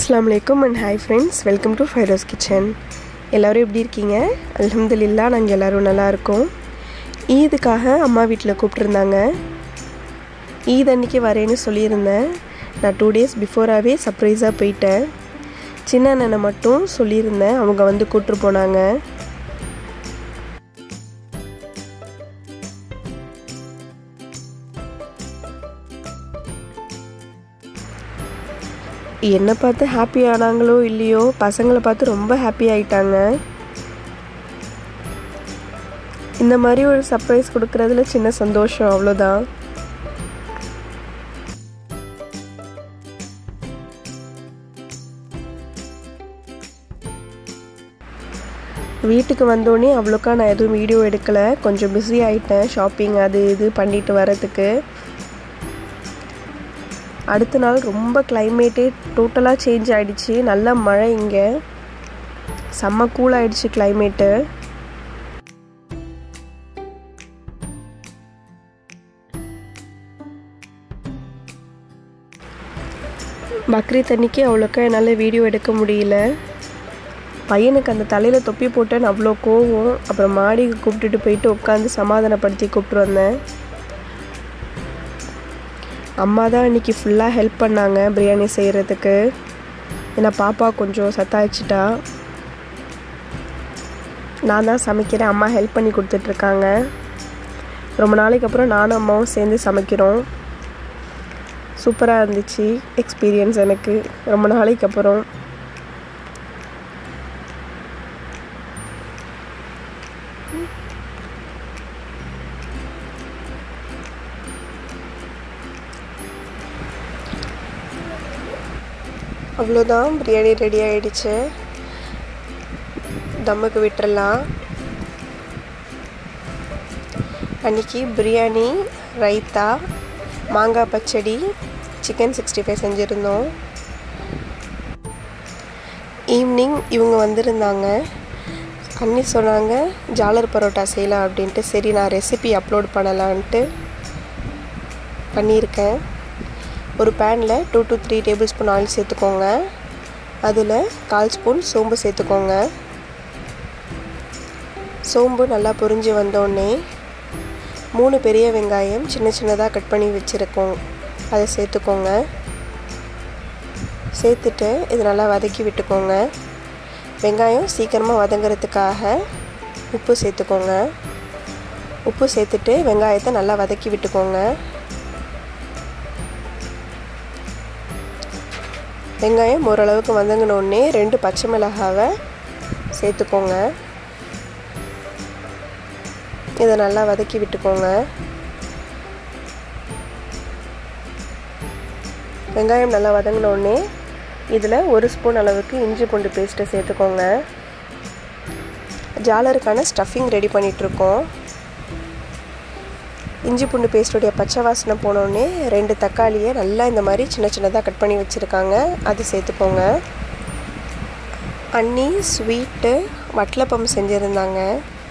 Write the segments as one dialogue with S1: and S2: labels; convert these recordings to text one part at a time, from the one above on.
S1: அஸ்லாம் வலைக்கம் and hi friends welcome to Fairoz kitchen எல்லோரும் எப்படி இருக்கீங்க அல்ஹம்துலில்லா நாங்கள் எல்லோரும் நல்லா இருக்கோம் ஈதுக்காக அம்மா வீட்டில் கூப்பிட்ருந்தாங்க ஈத் அன்னைக்கு வரேன்னு சொல்லியிருந்தேன் நான் டூ டேஸ் பிஃபோராகவே சர்ப்ரைஸாக போயிட்டேன் சின்ன அண்ணனை மட்டும் சொல்லியிருந்தேன் அவங்க வந்து கூப்பிட்ரு போனாங்க என்னை பார்த்து ஹாப்பி ஆனாங்களோ இல்லையோ பசங்களை பார்த்து ரொம்ப ஹாப்பி ஆயிட்டாங்க இந்த மாதிரி ஒரு சர்ப்ரைஸ் கொடுக்கறதுல சின்ன சந்தோஷம் அவ்வளோதான் வீட்டுக்கு வந்தோடனே அவ்வளோக்கா நான் எதுவும் வீடியோ எடுக்கலை கொஞ்சம் பிஸி ஆகிட்டேன் ஷாப்பிங் அது இது பண்ணிட்டு வரதுக்கு அடுத்த நாள் ரொம்ப கிளைமேட்டே டோட்டலாக சேஞ்ச் ஆகிடுச்சு நல்ல மழை இங்கே செம்ம கூல் ஆகிடுச்சு கிளைமேட்டு பக்ரீத் அன்னைக்கு அவ்வளோக்கா என்னால் வீடியோ எடுக்க முடியல பையனுக்கு அந்த தலையில் தொப்பி போட்டேன்னு அவ்வளோ கோவம் அப்புறம் மாடிக்கு கூப்பிட்டுட்டு போயிட்டு உட்காந்து சமாதானப்படுத்தி கூப்பிட்டு வந்தேன் அம்மா தான் இன்றைக்கி ஃபுல்லாக ஹெல்ப் பண்ணாங்க பிரியாணி செய்கிறதுக்கு ஏன்னா பாப்பா கொஞ்சம் சத்தாயிச்சிட்டா நான் தான் சமைக்கிறேன் அம்மா ஹெல்ப் பண்ணி கொடுத்துட்ருக்காங்க ரொம்ப நாளைக்கு அப்புறம் நானும் அம்மாவும் சேர்ந்து சமைக்கிறோம் சூப்பராக இருந்துச்சு எக்ஸ்பீரியன்ஸ் எனக்கு ரொம்ப நாளைக்கு அப்புறம் அவ்வளோதான் பிரியாணி ரெடி ஆகிடுச்சு தம்முக்கு விட்டுறலாம் அன்றைக்கி பிரியாணி ரைத்தா மாங்காய் பச்சடி சிக்கன் சிக்ஸ்டி ஃபைவ் செஞ்சுருந்தோம் ஈவினிங் இவங்க வந்திருந்தாங்க அண்ணி சொன்னாங்க ஜாலர் பரோட்டா செய்யலாம் அப்படின்ட்டு சரி நான் ரெசிபி அப்லோட் பண்ணலான்ட்டு பண்ணியிருக்கேன் ஒரு பேனில் two to three tablespoon oil சேர்த்துக்கோங்க அதில் கால் ஸ்பூன் சோம்பு சேர்த்துக்கோங்க சோம்பு நல்லா பொரிஞ்சு வந்தோடனே மூணு பெரிய வெங்காயம் சின்ன சின்னதாக கட் பண்ணி வச்சுருக்கோம் அதை சேர்த்துக்கோங்க சேர்த்துட்டு இது நல்லா வதக்கி விட்டுக்கோங்க வெங்காயம் சீக்கிரமாக வதங்கிறதுக்காக உப்பு சேர்த்துக்கோங்க உப்பு சேர்த்துட்டு வெங்காயத்தை நல்லா வதக்கி விட்டுக்கோங்க வெங்காயம் ஓரளவுக்கு வதங்கினோடனே ரெண்டு பச்சை மிளகாவை சேர்த்துக்கோங்க இதை நல்லா வதக்கி விட்டுக்கோங்க வெங்காயம் நல்லா வதங்கினோடனே இதில் ஒரு ஸ்பூன் அளவுக்கு இஞ்சி பூண்டு பேஸ்ட்டை சேர்த்துக்கோங்க ஜாலருக்கான ஸ்டஃபிங் ரெடி பண்ணிகிட்ருக்கோம் இஞ்சி பூண்டு பேஸ்டோடைய பச்சை வாசனை போனோடனே ரெண்டு தக்காளியை நல்லா இந்த மாதிரி சின்ன சின்னதாக கட் பண்ணி வச்சுருக்காங்க அது சேர்த்துக்கோங்க அண்ணி ஸ்வீட்டு வட்டலப்பம் செஞ்சுருந்தாங்க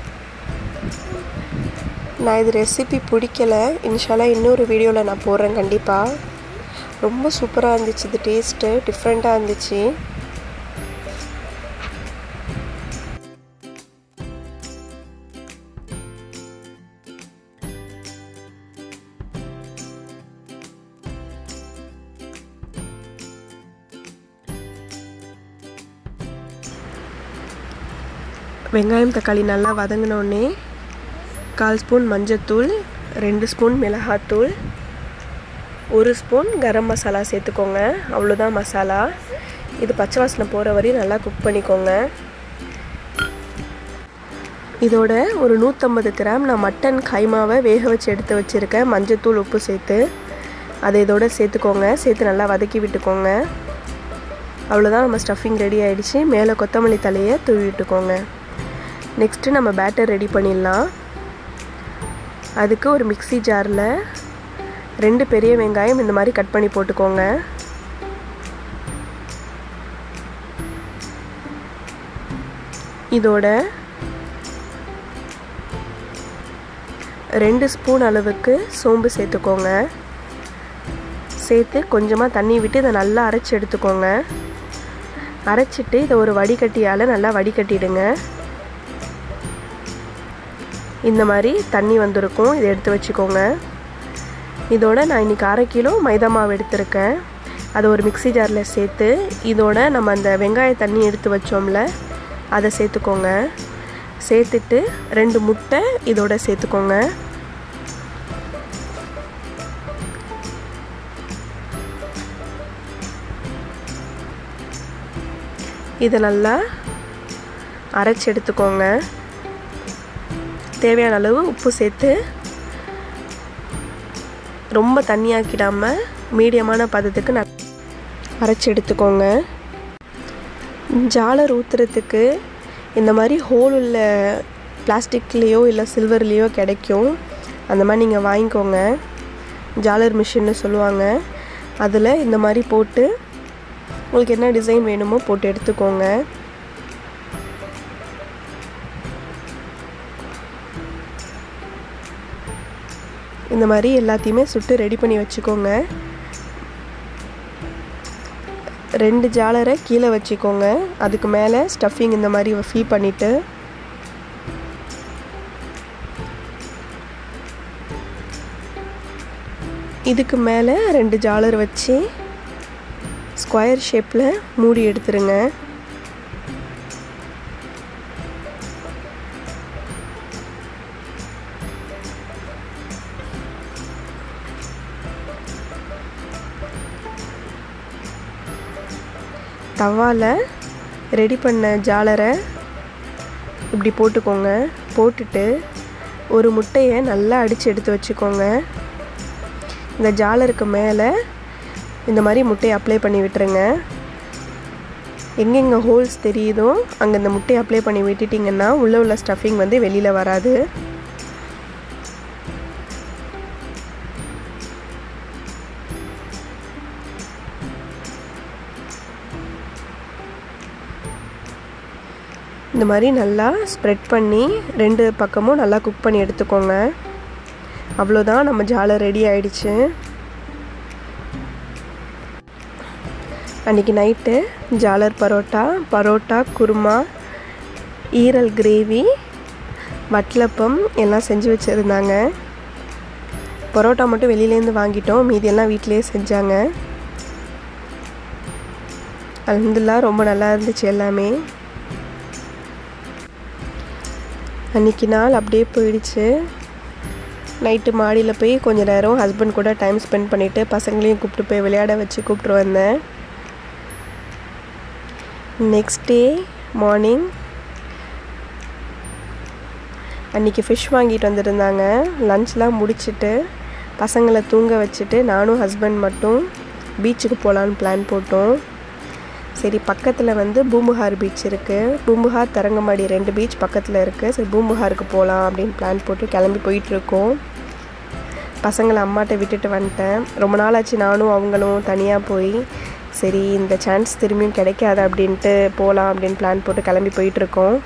S1: நான் இது ரெசிபி பிடிக்கல இன்ஷாலாக இன்னொரு வீடியோவில் நான் போடுறேன் கண்டிப்பாக ரொம்ப சூப்பராக இருந்துச்சு இது டேஸ்ட்டு டிஃப்ரெண்ட்டாக இருந்துச்சு வெங்காயம் தக்காளி நல்லா வதங்கினோடனே கால் ஸ்பூன் மஞ்சத்தூள் ரெண்டு ஸ்பூன் மிளகாத்தூள் ஒரு ஸ்பூன் கரம் மசாலா சேர்த்துக்கோங்க அவ்வளோதான் மசாலா இது பச்சை வாசனை போகிற வரையும் நல்லா குக் பண்ணிக்கோங்க இதோட ஒரு நூற்றம்பது கிராம் நான் மட்டன் கைமாவை வேக வச்சு எடுத்து வச்சுருக்கேன் மஞ்சத்தூள் உப்பு சேர்த்து அதை இதோட சேர்த்துக்கோங்க சேர்த்து நல்லா வதக்கி விட்டுக்கோங்க அவ்வளோதான் நம்ம ஸ்டஃபிங் ரெடி ஆகிடுச்சு மேலே கொத்தமல்லி தலையை தூவி விட்டுக்கோங்க நெக்ஸ்ட்டு நம்ம பேட்டர் ரெடி பண்ணிடலாம் அதுக்கு ஒரு மிக்சி ஜாரில் ரெண்டு பெரிய வெங்காயம் இந்த மாதிரி கட் பண்ணி போட்டுக்கோங்க இதோட ரெண்டு ஸ்பூன் அளவுக்கு சோம்பு சேர்த்துக்கோங்க சேர்த்து கொஞ்சமாக தண்ணி விட்டு இதை நல்லா அரைச்சி எடுத்துக்கோங்க அரைச்சிட்டு இதை ஒரு வடிகட்டியால் நல்லா வடிகட்டிடுங்க இந்த மாதிரி தண்ணி வந்திருக்கும் இதை எடுத்து வச்சுக்கோங்க இதோட நான் இன்றைக்கி அரை கிலோ மைதா மாவு எடுத்திருக்கேன் அதை ஒரு மிக்சி ஜாரில் சேர்த்து இதோட நம்ம அந்த வெங்காய தண்ணி எடுத்து வச்சோம்ல அதை சேர்த்துக்கோங்க சேர்த்துட்டு ரெண்டு முட்டை இதோட சேர்த்துக்கோங்க இதை நல்லா அரைச்சி எடுத்துக்கோங்க தேவையான அளவு உப்பு சேர்த்து ரொம்ப தண்ணியாக்கிடாமல் மீடியமான பதத்துக்கு ந அரைச்சி எடுத்துக்கோங்க ஜாலர் ஊற்றுறதுக்கு இந்த மாதிரி ஹோல் உள்ள பிளாஸ்டிக்லேயோ இல்லை சில்வர்லேயோ கிடைக்கும் அந்த மாதிரி நீங்கள் வாங்கிக்கோங்க ஜாலர் மிஷின்னு சொல்லுவாங்க அதில் இந்த மாதிரி போட்டு உங்களுக்கு என்ன டிசைன் வேணுமோ போட்டு எடுத்துக்கோங்க இந்த மாதிரி எல்லாத்தையுமே சுட்டு ரெடி பண்ணி வச்சுக்கோங்க ரெண்டு ஜாலரை கீழே வச்சுக்கோங்க அதுக்கு மேலே ஸ்டஃபிங் இந்த மாதிரி ஃபில் பண்ணிவிட்டு இதுக்கு மேலே ரெண்டு ஜாலர் வச்சு ஸ்கொயர் ஷேப்பில் மூடி எடுத்துருங்க தவாவில் ரெடி பண்ண ஜாலரை இப்படி போட்டுக்கோங்க போட்டுட்டு ஒரு முட்டையை நல்லா அடித்து எடுத்து வச்சுக்கோங்க இந்த ஜாலருக்கு மேலே இந்த மாதிரி முட்டையை அப்ளை பண்ணி விட்டுருங்க எங்கெங்கே ஹோல்ஸ் தெரியுதோ அங்கே இந்த முட்டையை அப்ளை பண்ணி விட்டுட்டிங்கன்னா உள்ளே உள்ள ஸ்டஃபிங் வந்து வெளியில் வராது இந்த மாதிரி நல்லா ஸ்ப்ரெட் பண்ணி ரெண்டு பக்கமும் நல்லா குக் பண்ணி எடுத்துக்கோங்க அவ்வளோதான் நம்ம ஜாலை ரெடி ஆயிடுச்சு அன்றைக்கி நைட்டு ஜாலர் பரோட்டா பரோட்டா குருமா ஈரல் கிரேவி வட்லப்பம் எல்லாம் செஞ்சு வச்சுருந்தாங்க பரோட்டா மட்டும் வெளியிலேருந்து வாங்கிட்டோம் மீதியெல்லாம் வீட்டிலே செஞ்சாங்க அலமதுல்லா ரொம்ப நல்லா இருந்துச்சு எல்லாமே அன்றைக்கி நாள் அப்படியே போயிடுச்சு நைட்டு மாடியில் போய் கொஞ்ச நேரம் ஹஸ்பண்ட் கூட டைம் ஸ்பெண்ட் பண்ணிவிட்டு பசங்களையும் கூப்பிட்டு போய் விளையாட வச்சு கூப்பிட்டு வந்தேன் நெக்ஸ்ட் டே மார்னிங் அன்றைக்கி ஃபிஷ் வாங்கிட்டு வந்திருந்தாங்க லன்ச்லாம் முடிச்சுட்டு பசங்களை தூங்க வச்சுட்டு நானும் ஹஸ்பண்ட் மட்டும் பீச்சுக்கு போகலான்னு பிளான் போட்டோம் சரி பக்கத்தில் வந்து பூம்புகார் பீச் இருக்குது பூம்புகார் தரங்கம்பாடி ரெண்டு பீச் பக்கத்தில் இருக்குது சரி பூம்புகாருக்கு போகலாம் அப்படின்னு பிளான் போட்டு கிளம்பி போயிட்டுருக்கோம் பசங்களை அம்மாட்ட விட்டுட்டு வந்துட்டேன் ரொம்ப நாள் ஆச்சு நானும் அவங்களும் தனியாக போய் சரி இந்த சான்ஸ் திரும்பியும் கிடைக்காது அப்படின்ட்டு போகலாம் அப்படின்னு பிளான் போட்டு கிளம்பி போயிட்டுருக்கோம்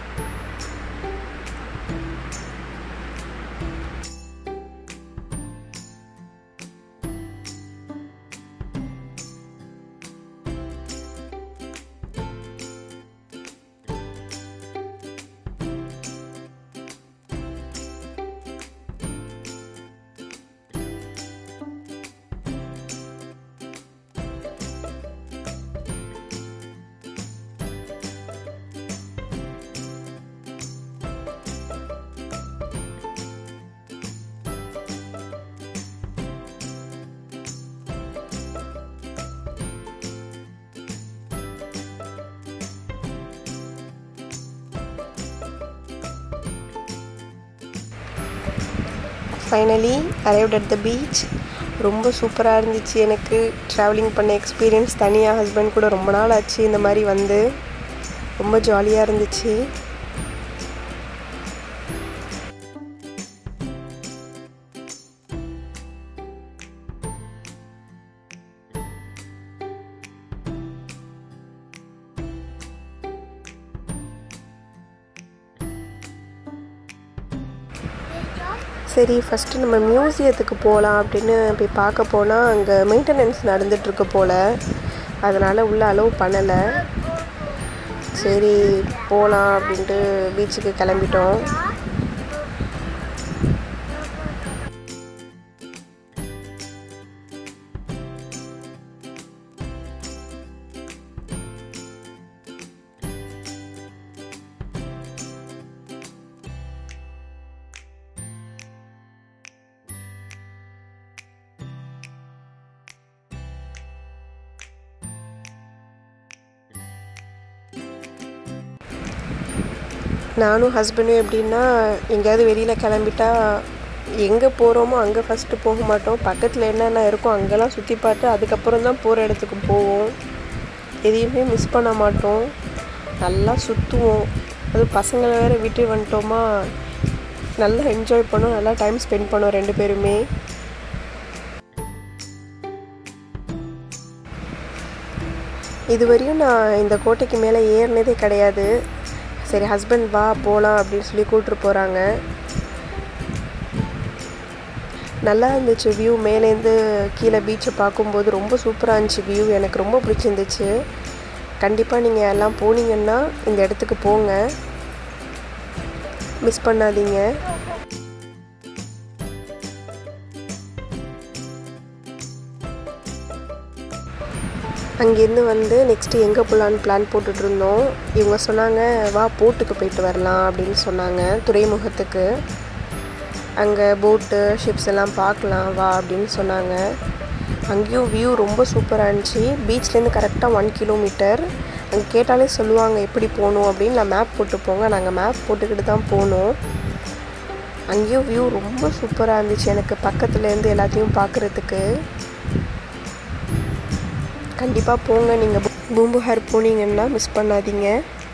S1: finally arrived at the beach ரொம்ப சூப்பராக இருந்துச்சு எனக்கு ட்ராவலிங் பண்ண எக்ஸ்பீரியன்ஸ் தனியாக ஹஸ்பண்ட் கூட ரொம்ப நாள் ஆச்சு இந்த மாதிரி வந்து ரொம்ப ஜாலியாக இருந்துச்சு சரி ஃபஸ்ட்டு நம்ம மியூசியத்துக்கு போகலாம் அப்படின்னு போய் பார்க்க போனால் அங்கே மெயின்டெனன்ஸ் நடந்துகிட்ருக்கு போல் அதனால் உள்ளே அலோவ் பண்ணலை சரி போகலாம் அப்படின்ட்டு பீச்சுக்கு கிளம்பிட்டோம் நானும் ஹஸ்பண்டும் எப்படின்னா எங்கேயாவது வெளியில் கிளம்பிட்டா எங்கே போகிறோமோ அங்கே ஃபஸ்ட்டு போக மாட்டோம் பக்கத்தில் என்னென்ன இருக்கோ அங்கெல்லாம் சுற்றி பார்த்து அதுக்கப்புறம் தான் போகிற இடத்துக்கு போவோம் எதையுமே மிஸ் பண்ண மாட்டோம் நல்லா சுற்றுவோம் அது பசங்களை வேறு விட்டு வந்துட்டோமா நல்லா என்ஜாய் பண்ணோம் நல்லா டைம் ஸ்பெண்ட் பண்ணோம் ரெண்டு பேருமே இதுவரையும் நான் இந்த கோட்டைக்கு மேலே ஏறினதே கிடையாது சரி ஹஸ்பண்ட் வா போகலாம் அப்படின்னு சொல்லி கூப்பிட்டு போகிறாங்க நல்லா இருந்துச்சு வியூ மேலேருந்து கீழே பீச்சை பார்க்கும்போது ரொம்ப சூப்பராக இருந்துச்சு வியூ எனக்கு ரொம்ப பிடிச்சிருந்துச்சு கண்டிப்பாக நீங்கள் எல்லாம் போனீங்கன்னா இந்த இடத்துக்கு போங்க மிஸ் பண்ணாதீங்க அங்கேருந்து வந்து நெக்ஸ்ட்டு எங்கே போகலான்னு பிளான் போட்டுட்டு இருந்தோம் இவங்க சொன்னாங்க வா போட்டுக்கு போயிட்டு வரலாம் அப்படின்னு சொன்னாங்க துறைமுகத்துக்கு அங்கே போட்டு ஷிப்ஸ் எல்லாம் பார்க்கலாம் வா அப்படின்னு சொன்னாங்க அங்கேயும் வியூ ரொம்ப சூப்பராக இருந்துச்சு பீச்லேருந்து கரெக்டாக ஒன் கிலோமீட்டர் அங்கே கேட்டாலே சொல்லுவாங்க எப்படி போகணும் அப்படின்னு நான் மேப் போட்டு போங்க நாங்கள் மேப் போட்டுக்கிட்டு தான் போனோம் அங்கேயும் வியூ ரொம்ப சூப்பராக இருந்துச்சு எனக்கு பக்கத்துலேருந்து எல்லாத்தையும் பார்க்குறதுக்கு கண்டிப்பாக போங்க நீங்கள் பூம்புகார் போனீங்கன்னா மிஸ் பண்ணாதீங்க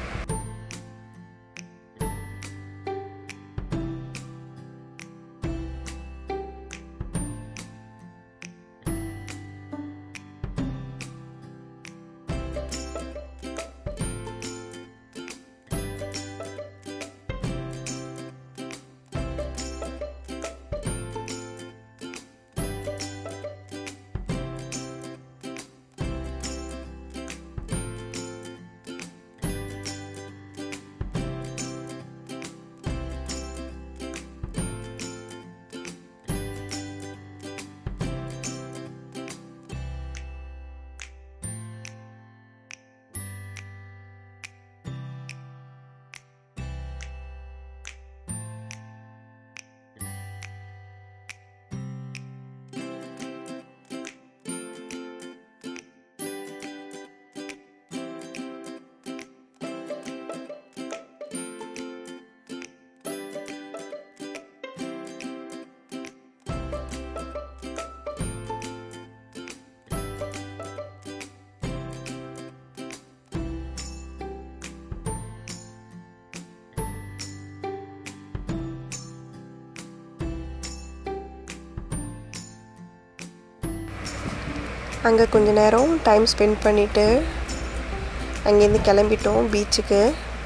S1: அங்கே கொஞ்ச நேரம் டைம் ஸ்பெண்ட் பண்ணிவிட்டு அங்கேருந்து கிளம்பிட்டோம் பீச்சுக்கு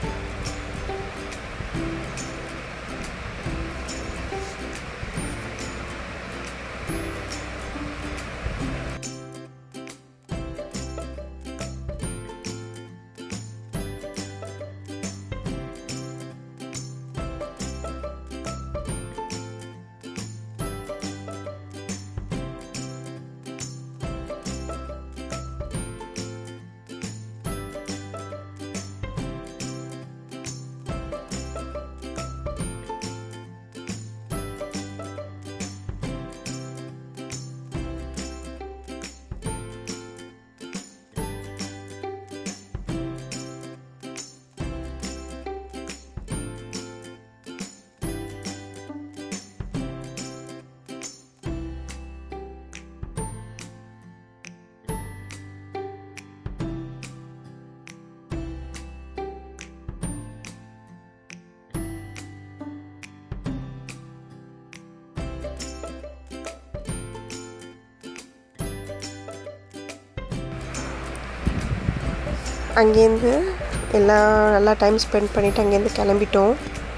S1: அங்கேருந்து எல்லாம் நல்லா டைம் ஸ்பெண்ட் பண்ணிவிட்டு அங்கேருந்து கிளம்பிட்டோம்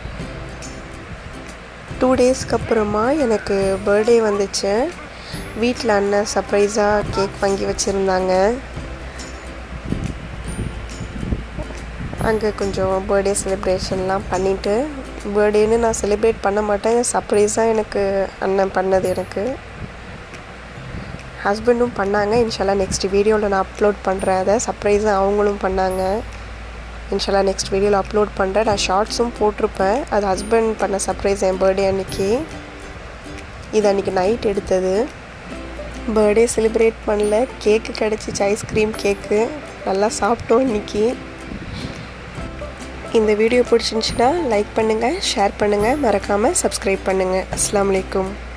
S1: டூ டேஸ்க்கு அப்புறமா எனக்கு பர்த்டே வந்துச்சு வீட்டில் அண்ணன் சர்ப்ரைஸாக கேக் வாங்கி வச்சுருந்தாங்க அங்கே கொஞ்சம் பர்த்டே செலிப்ரேஷன்லாம் பண்ணிவிட்டு பர்த்டேன்னு நான் செலிப்ரேட் பண்ண மாட்டேன் சர்ப்ரைஸாக எனக்கு அண்ணன் பண்ணது எனக்கு ஹஸ்பண்டும் பண்ணாங்க இன்ஷால்லா நெக்ஸ்ட் வீடியோவில் நான் அப்லோட் பண்ணுறேன் அதை சர்ப்ரைஸாக அவங்களும் பண்ணாங்க இன்ஷால்லா நெக்ஸ்ட் வீடியோவில் அப்லோட் பண்ணுறேன் நான் ஷார்ட்ஸும் போட்டிருப்பேன் அது ஹஸ்பண்ட் பண்ண சர்ப்ரைஸ் என் பர்த்டே அன்னைக்கு இது அன்றைக்கி நைட் எடுத்தது பர்த்டே செலிப்ரேட் பண்ணல கேக்கு கிடச்சிச்சு ஐஸ்கிரீம் கேக்கு நல்லா சாப்பிட்டோம் இன்றைக்கி இந்த வீடியோ பிடிச்சிருந்துச்சின்னா லைக் பண்ணுங்கள் ஷேர் பண்ணுங்கள் மறக்காமல் சப்ஸ்கிரைப் பண்ணுங்கள் அஸ்லாம் வலைக்கும்